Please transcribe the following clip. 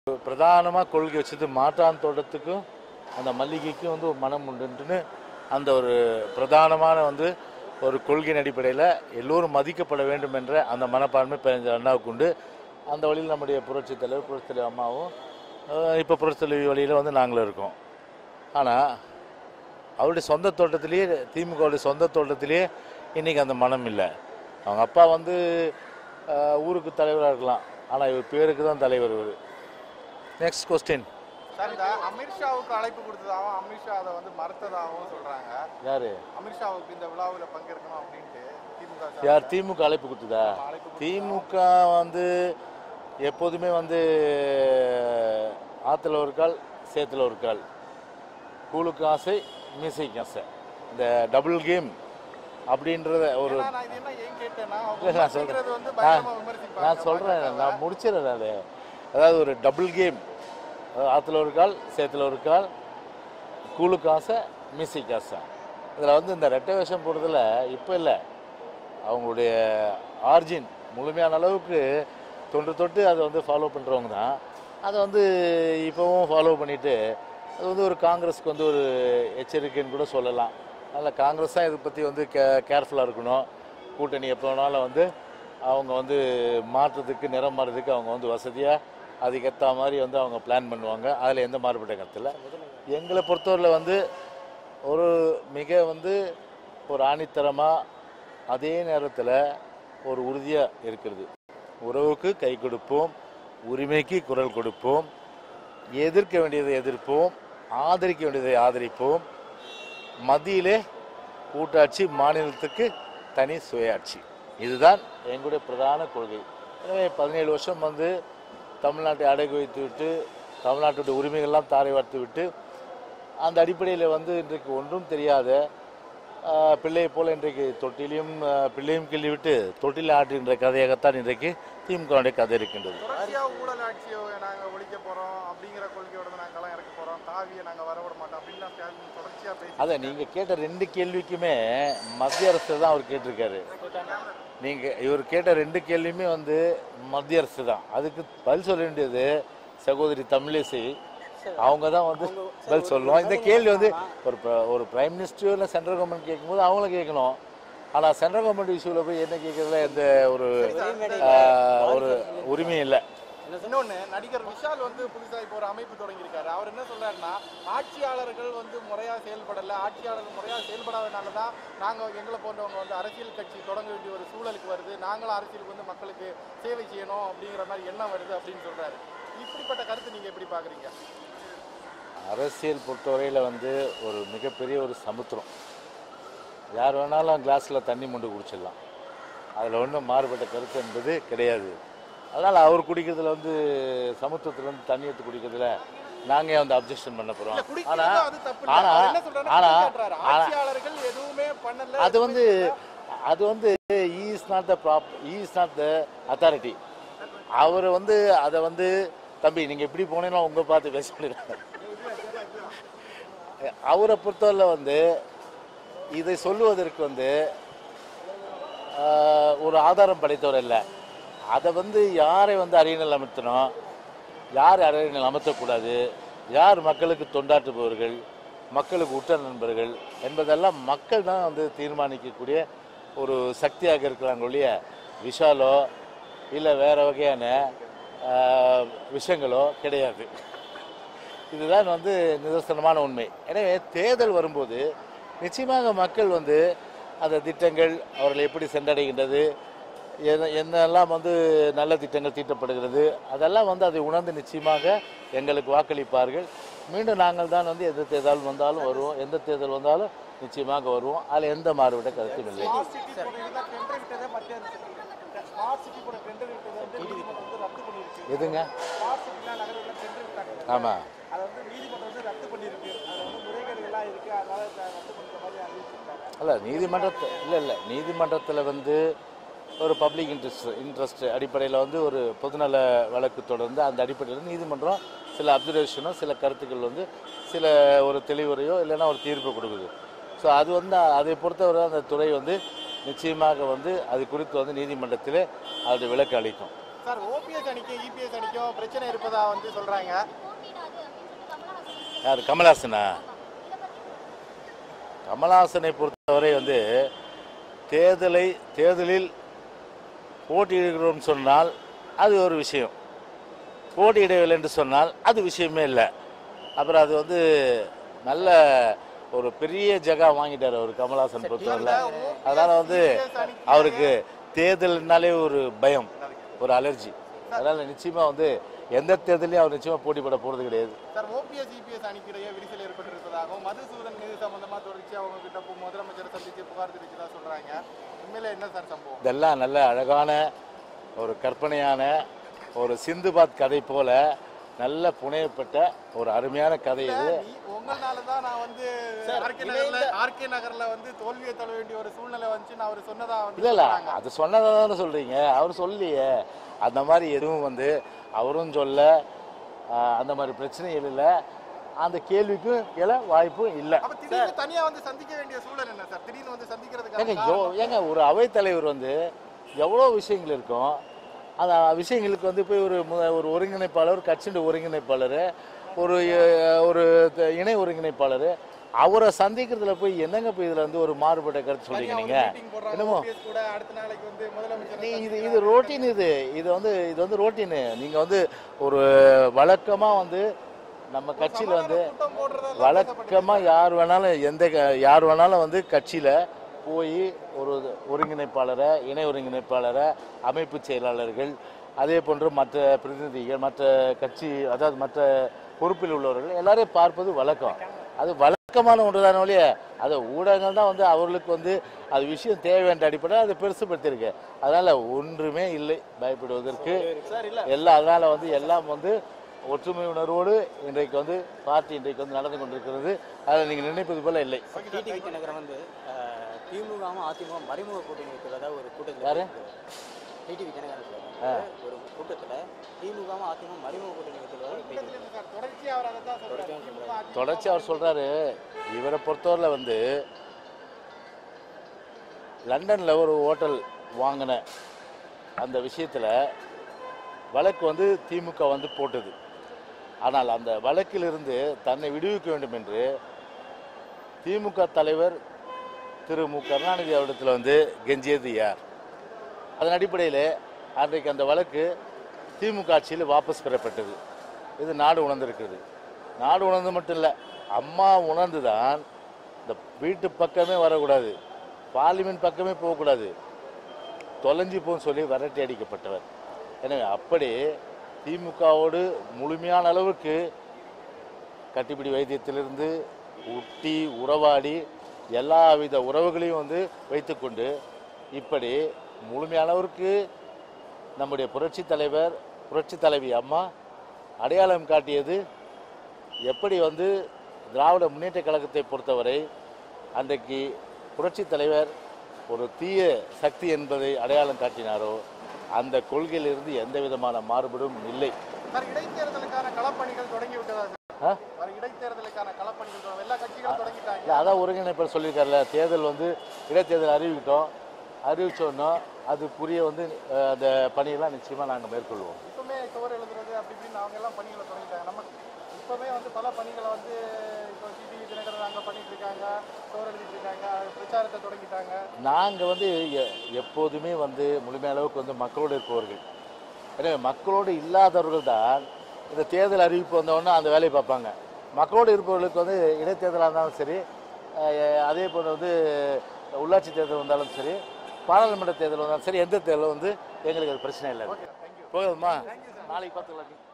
பிரதானமாக கொள்கை வச்சது மாற்றான் தோட்டத்துக்கும் அந்த மல்லிகைக்கும் வந்து ஒரு மனம் உண்டுன்னு அந்த ஒரு பிரதானமான வந்து ஒரு கொள்கையின் அடிப்படையில் எல்லோரும் மதிக்கப்பட வேண்டும் என்ற அந்த மனப்பான்மை பேரஞ்சர் அண்ணாவுக்கு உண்டு அந்த வழியில் நம்முடைய புரட்சித் தலைவர் புரட்சித் தலைவர் அம்மாவும் இப்போ புரட்சித் தலைவர் வழியில் வந்து நாங்களும் இருக்கோம் ஆனால் அவருடைய சொந்த தோட்டத்திலேயே திமுகவுடைய சொந்த தோட்டத்திலேயே இன்றைக்கி அந்த மனம் இல்லை அவங்க அப்பா வந்து அஹ், ஊருக்கு தலைவராக இருக்கலாம் ஆனால் இவர் பேருக்கு தான் தலைவர் இவர் நெக்ஸ்ட் கொஸ்டின் சார் இந்த அமித்ஷாவுக்கு அழைப்பு கொடுத்ததாகவும் அமித்ஷா அதை வந்து மறுத்ததாகவும் சொல்றாங்க யார் அமித்ஷாவுக்கு இந்த விழாவில் பங்கேற்கணும் அப்படின்ட்டு திமுக சார் யார் திமுக அழைப்பு கொடுத்ததா அழைப்பு கொடுத்ததா? திமுக வந்து எப்போதுமே வந்து ஆற்றுல ஒரு கால் சேத்துல ஒரு கால் கூழுக்கு ஆசை மீசைக்கு ஆசை இந்த டபுள் கேம் அப்படின்றத ஒரு ஏன்னா நான் இது என்ன ஏன் கேட்டேன்னா இல்ல, நான் சொல்றேன். விமர்சிக்கிறது வந்து நான் பயங்கரமா விமர்சிப்பாங்க நான் சொல்கிறேன் பாஜகவை. நான் முடிச்சிடறேன் நான் அதாவது ஒரு டபுள் கேம் ஆற்றுல ஒரு கால் சேத்துல ஒரு கால் கூழுக்கு ஆசை மீசைக்கு ஆசை இதில் வந்து இந்த ரெட்டை வேஷம் போடுறதுல இப்போ இல்லை அவங்களுடைய ஆர்ஜின் முழுமையான அளவுக்கு தொன்று தொட்டு அதை வந்து ஃபாலோ பண்ணுறவங்க தான் அதை வந்து இப்போவும் ஃபாலோ பண்ணிட்டு அது வந்து ஒரு காங்கிரஸ்க்கு வந்து ஒரு எச்சரிக்கைன்னு கூட சொல்லலாம் அதனால் காங்கிரஸ் தான் இதை பற்றி வந்து கே கேர்ஃபுல்லாக இருக்கணும் கூட்டணி எப்போ வேணாலும் வந்து அவங்க வந்து மாற்றுறதுக்கு நிறம் மாறுறதுக்கு அவங்க வந்து வசதியாக அதுக்கேற்ற மாதிரி வந்து அவங்க பிளான் பண்ணுவாங்க அதில் எந்த மாறுபட்ட கருத்து இல்லை எங்களை பொறுத்தவரையில் வந்து ஒரு மிக வந்து ஒரு ஆணித்தரமாக அதே நேரத்தில் ஒரு உறுதியாக இருக்கிறது உறவுக்கு கை கொடுப்போம் உரிமைக்கு குரல் கொடுப்போம் எதிர்க்க வேண்டியதை எதிர்ப்போம் ஆதரிக்க வேண்டியதை ஆதரிப்போம் மத்தியிலே கூட்டாட்சி மாநிலத்துக்கு தனி சுயாட்சி இதுதான் எங்களுடைய பிரதான கொள்கை எனவே பதினேழு வருஷம் வந்து தமிழ்நாட்டை அடகு வைத்து விட்டு தமிழ்நாட்டுடைய உரிமைகள்லாம் தாரை வார்த்து விட்டு அந்த அடிப்படையில் வந்து இன்றைக்கு ஒன்றும் தெரியாத ஆஹ், பிள்ளையை போல இன்றைக்கு தொட்டிலையும் ஆஹ், பிள்ளையும் கிள்ளி விட்டு தொட்டில் ஆட்டுகின்ற கதையாகத்தான் இன்றைக்கு திமுகவுடைய கதை இருக்கின்றது தொடர்ச்சியா ஊழல் ஆட்சியை நாங்க ஒழிக்க போறோம் அப்படிங்கிற கொள்கையோட தான் நாங்கெல்லாம் இறக்க போறோம் தாவியை நாங்க வரவிட மாட்டோம் அப்படின்னு ஸ்டாலின் தொடர்ச்சியா பேசி அதை நீங்கள் கேட்ட ரெண்டு கேள்விக்குமே மத்திய அரசு தான் அவர் கேட்டிருக்காரு நீங்கள் இவர் கேட்ட ரெண்டு கேள்வியுமே வந்து மத்திய அரசு தான் அதுக்கு பதில் சொல்ல வேண்டியது சகோதரி தமிழிசை அவங்க தான் வந்து பதில் சொல்லணும் இந்த கேள்வி வந்து ஒரு ப- ஒரு பிரைம் மினிஸ்டர் இல்லை சென்ட்ரல் கவர்மெண்ட் கேட்கும்போது அவங்களும் கேட்கணும் ஆனால் சென்ட்ரல் கவர்மெண்ட் இஷ்யூவில் போய் என்ன கேட்கறதுல எந்த ஒரு ஆஹ், ஒரு உரிமையும் இல்லை இன்னொன்னு நடிகர் விஷால் வந்து புதுசா இப்போ ஒரு அமைப்பு தொடங்கியிருக்காரு அவர் என்ன சொல்றாருன்னா ஆட்சியாளர்கள் வந்து முறையா செயல்படல ஆட்சியாளர்கள் முறையா செயல்படாதனால தான் நாங்க எங்களை போன்றவங்க வந்து அரசியல் கட்சி தொடங்க வேண்டிய ஒரு சூழலுக்கு வருது நாங்களும் அரசியலுக்கு வந்து மக்களுக்கு சேவை செய்யணும் அப்படிங்கிற மாதிரி எண்ணம் வருது அப்படின்னு சொல்றாரு இப்படிப்பட்ட கருத்து நீங்க எப்படி பாக்குறீங்க அரசியல் பொறுத்தவரையில் வந்து ஒரு மிகப்பெரிய ஒரு சமுத்திரம் யார் வேணாலும் கிளாஸில் தண்ணி மொண்டு குடிச்சிடலாம் அதில் ஒன்றும் மாறுபட்ட கருத்து என்பது கிடையாது அதனால் அவர் குடிக்கிறதுல வந்து சமுத்திரத்துல இருந்து தண்ணி எடுத்து குடிக்கிறதுல நாங்கள் ஏன் வந்து அப்ஜெக்ஷன் பண்ண போகிறோம் இல்ல, குடிக்கிறது ஆனால் அது தப்பு இல்ல. ஆனா- அவர் என்ன சொல்றாருன்னா ஆனா- குடி காட்டுறாரு. ஆனா- ஆட்சியாளர்கள் எதுவுமே பண்ணல அது வந்து அது வந்து is not the prop is not the authority அவர் வந்து அதை வந்து தம்பி நீங்கள் எப்படி போனீங்கன்னா உங்கள் பார்த்து பேச முடியல அவரை பொறுத்தவரை வந்து இதை சொல்லுவதற்கு வந்து ஆஹ், ஒரு ஆதாரம் படைத்தவர் இல்லை அதை வந்து யாரை வந்து அரியணையில் அமர்த்தணும் யார் அரியணையில் அமர்த்தக்கூடாது யார் மக்களுக்கு தொண்டாற்றுபவர்கள் மக்களுக்கு உற்ற நண்பர்கள் என்பதெல்லாம் மக்கள் தான் வந்து தீர்மானிக்கக்கூடிய ஒரு சக்தியாக இருக்கிறாங்க ஒழிய விஷாலோ இல்லை வேறு வகையான ஆஹ், விஷயங்களோ கிடையாது இதுதான் வந்து நிதர்சனமான உண்மை எனவே தேர்தல் வரும்போது நிச்சயமாக மக்கள் வந்து அந்த திட்டங்கள் அவர்களை எப்படி சென்றடைகின்றது எத- என்னெல்லாம் வந்து நல்ல திட்டங்கள் தீட்டப்படுகிறது அதெல்லாம் வந்து அதை உணர்ந்து நிச்சயமாக எங்களுக்கு வாக்களிப்பார்கள் மீண்டும் நாங்கள் தான் வந்து எந்த தேர்தல் வந்தாலும் வருவோம் எந்த தேர்தல் வந்தாலும் நிச்சயமாக வருவோம் அதில் எந்த மாறுபட்ட கருத்தும் இல்லை ஸ்மார்ட் சிட்டி போடுறதுல டெண்டர் விட்டதை மத்திய அரசு ஸ்மார்ட் சிட்டி போட டெண்டர் விட்டதை வந்து நீதிமன்றம் வந்து ரத்து பண்ணிருக்கு எதுங்க ஸ்மார்ட் சிட்டிலாம் நகரத்தில் டெண்டர் விட்டாங்க ஆமாம் அதை வந்து நீதிமன்றம் வந்து ரத்து பண்ணியிருக்கு அதில் வந்து முறைகேடுகள்லாம் இருக்குது அதனால இதை ரத்து பண்ணுற மாதிரி அறிவிச்சிருக்காங்க அல்ல நீதிமன்றத்தை இல்லை இல்லை நீதிமன்றத்தில் வந்து ஒரு பப்ளிக் இன்ட்ரெஸ்ட் இன்ட்ரெஸ்ட் அடிப்படையில் வந்து ஒரு பொதுநல வழக்கு தொடர்ந்து அந்த அடிப்படையில் வந்து நீதிமன்றம் சில அப்சர்வேஷனோ சில கருத்துக்கள் வந்து சில ஒரு தெளிவுரையோ இல்லைன்னா ஒரு தீர்ப்பு கொடுக்குது ஸோ அது வந்து அதை பொறுத்தவரை அந்த துறை வந்து நிச்சயமாக வந்து அது குறித்து வந்து நீதிமன்றத்தில் அதோடைய விளக்கு அளிக்கும் சார் ஓபிஎஸ் அணிக்கும் இபிஎஸ் அணிக்கும் பிரச்சனை இருப்பதா வந்து சொல்றாங்க யார் கமல்ஹாசனா கமல்ஹாசனை பொறுத்தவரை வந்து தேர்தலை தேர்தலில் போட்டியிடுகிறோம் சொன்னால் அது ஒரு விஷயம் போட்டியிடவில்லை என்று சொன்னால் அது விஷயமே இல்லை அப்புறம் அது வந்து நல்ல ஒரு பெரிய ஜகா வாங்கிட்டார் அவர் கமல்ஹாசன் பொறுத்தவரையில் அதனால வந்து அவருக்கு தேர்தல்னாலே ஒரு பயம் ஒரு அலர்ஜி அதனால நிச்சயமா வந்து எந்த தேர்தலையும் அவர் நிச்சயமா போட்டி போட போறது கிடையாது சார் ஓபிஎஸ் இபிஎஸ் அணிக்கிடையே விரிசல் ஏற்பட்டிருப்பதாகவும் மதுசூதன் மீது சம்பந்தமா தொடர்ச்சி அவங்க கிட்ட போ- முதலமைச்சரை சந்திச்சு புகார் தெரிவிச்சதா சொல்றாங்க உண்மையில என்ன சார் சம்பவம் இதெல்லாம் நல்ல அழகான ஒரு கற்பனையான ஒரு சிந்துபாத் கதை போல நல்ல புனையப்பட்ட ஒரு அருமையான கதை இது நீ- உங்களால தான் நான் வந்து ஆர்கே நகர்ல ஆர்கே நகர்ல வந்து தோல்வியை தள்ள வேண்டிய ஒரு சூழ்நிலை வந்துச்சுன்னு அவர் சொன்னதா வந்து இல்ல இல்ல சொல்றாங்க. அது சொன்னதை தானே சொல்றீங்க அவர் சொல்லியே அந்த மாதிரி எதுவும் வந்து அவரும் சொல்ல ஆஹ், அந்த மாதிரி பிரச்சனைகள் இல்லை அந்த கேள்விக்கும் எழ வாய்ப்பும் இல்லை அப்ப திடீர்னு தனியா வந்து சந்திக்க வேண்டிய சூழல் என்ன சார் திடீர்னு வந்து சந்திக்கிறதுக்கான ஏங்க யோ ஏங்க ஒரு அவைத்தலைவர் வந்து எவ்வளோ விஷயங்கள் இருக்கும் அந்த விஷயங்களுக்கு வந்து போய் ஒரு மு- ஒரு ஒருங்கிணைப்பாளர் கட்சியின் ஒருங்கிணைப்பாளர் ஒரு அஹ், ஒரு த- இணை ஒருங்கிணைப்பாளர் அவரை சந்திக்கிறதுல போய் என்னங்க போய் இதில் வந்து ஒரு மாறுபட்ட கருத்து சொல்றீங்க தனியா ஒரு நீங்கள் மீட்டிங் போடுறாங்க என்னமோ? OPS கூட அடுத்த நாளைக்கு வந்து முதலமைச்சர் நீ இது இது ரோட்டீன் இது இது வந்து இது வந்து ரோட்டீனு நீங்கள் வந்து ஒரு வழக்கமாக வந்து நம்ம கட்சியில் வந்து கூட்டம் போடுறதெல்லாம் வழக்கமாக யார் வேணாலும் எந்த க- யார் வேணாலும் வந்து கட்சியில் போய் ஒரு ஒருங்கிணைப்பாளரை இணை ஒருங்கிணைப்பாளரை அமைப்பு செயலாளர்கள் அதே போன்று மற்ற பிரதிநிதிகள் மற்ற கட்சி அதாவது மற்ற பொறுப்பில் உள்ளவர்கள் எல்லாரையும் பார்ப்பது வழக்கம் அது வழக்கமான ஒன்று தானே ஒழிய அது ஊடகங்கள் தான் வந்து அவர்களுக்கு வந்து அது விஷயம் தேவை என்ற அடிப்படையில் அதை பெருசுப்படுத்தியிருக்கு அதனால் ஒன்றுமே இல்லை பயப்படுவதற்கு சார் இல்ல எல்லாம் அதனால வந்து எல்லாம் வந்து ஒற்றுமை உணர்வோடு இன்றைக்கு வந்து பார்ட்டி இன்றைக்கு வந்து நடந்து கொண்டிருக்கிறது அதை நீங்கள் நினைப்பது போல இல்லை டிடிவி தினகரன் வந்து அஹ், திமுகவும் அதிமுக மறைமுக கூட்டணி வைக்கிறதா ஒரு கூட்டத்தில் யாரு? டிடிவி தினகரன் சார் ஒரு கூட்டத்தில் திமுகவும் அதிமுக மறைமுக கூட்டணி வைக்கிறதா ஒரு பேச்சு. சார் தொடர்ச்சியா அவர் அதை தான் சொல்றாரு திமுக, அதிமுக தொடர்ச்சி அவர் சொல்றாரு இவரை பொறுத்தவரையில் வந்து லண்டனில் ஒரு ஹோட்டல் வாங்கின அந்த விஷயத்தில் வழக்கு வந்து திமுக வந்து போட்டது ஆனால் அந்த வழக்கிலிருந்து தன்னை விடுவிக்க வேண்டும் என்று திமுக தலைவர் திரு மு கருணாநிதி அவரிடத்தில் வந்து கெஞ்சியது யார் அதன் அடிப்படையில் அன்றைக்கு அந்த வழக்கு திமுக ஆட்சியில் வாபஸ் பெறப்பட்டது இது நாடு உணர்ந்திருக்கிறது நாடு உணர்ந்து மட்டும் இல்லை அம்மா உணர்ந்து தான் இந்த வீட்டு பக்கமே வரக்கூடாது பார்லிமெண்ட் பக்கமே போகக்கூடாது தொலைஞ்சு போன்னு சொல்லி விரட்டி அடிக்கப்பட்டவர் எனவே அப்படி திமுகவோடு முழுமையான அளவுக்கு கட்டிப்பிடி வைத்தியத்திலிருந்து ஒட்டி உறவாடி எல்லாவித உறவுகளையும் வந்து வைத்துக்கொண்டு இப்படி முழுமையானவருக்கு நம்முடைய புரட்சி தலைவர் புரட்சி தலைவி அம்மா அடையாளம் காட்டியது எப்படி வந்து திராவிட முன்னேற்ற கழகத்தை பொறுத்தவரை அன்றைக்கு புரட்சி தலைவர் ஒரு தீய சக்தி என்பதை அடையாளம் காட்டினாரோ அந்த கொள்கையிலிருந்து எந்த விதமான மாறுபடும் இல்லை சார் இடைத்தேர்தலுக்கான களப்பணிகள் தொடங்கி விட்டதா சார் ஆ? சார் இடைத்தேர்தலுக்கான களப்பணிகள் தொடங்க- எல்லா கட்சிகளும் தொடங்கிட்டாங்க இல்லை அதான் ஒருங்கிணைப்பர் சொல்லியிருக்காருல்ல தேர்தல் வந்து இடைத்தேர்தல் அறிவிக்கிட்டோம் அறிவிச்சோன்னா அதுக்குரிய வந்து அஹ், அந்த பணியெல்லாம் நிச்சயமாக நாங்கள் மேற்கொள்வோம் இப்பவுமே சுவர் எழுதுறது அப்படி இப்படின்னு அவங்க எல்லாம் பணிகளை தொடங்கிட்டாங்க நம்ம இப்பவுமே வந்து பல பணிகளை வந்து இப்போ டிடிவி தினகரன் அங்கே பண்ணிட்டு இருக்காங்க சுவர் எழுதிட்டு இருக்காங்க பிரச்சாரத்தை தொடங்கிட்டாங்க நாங்கள் வந்து எ- எப்போதுமே வந்து முழுமையான அளவுக்கு வந்து மக்களோடு இருப்பவர்கள் எனவே மக்களோடு இல்லாதவர்கள் தான் இந்த தேர்தல் அறிவிப்பு வந்தவுடனே அந்த வேலையை பார்ப்பாங்க மக்களோடு இருப்பவர்களுக்கு வந்து இடைத்தேர்தலாக இருந்தாலும் சரி அஹ், அதே போல் வந்து உள்ளாட்சி தேர்தல் வந்தாலும் சரி பாராளுமன்ற தேர்தல் வந்தாலும் சரி எந்த தேர்தலும் வந்து எங்களுக்கு அது பிரச்சனை இல்லை ஓகே தேங்க்யூ போதுமா நாளைக்கு பார்த்துக்கலாம்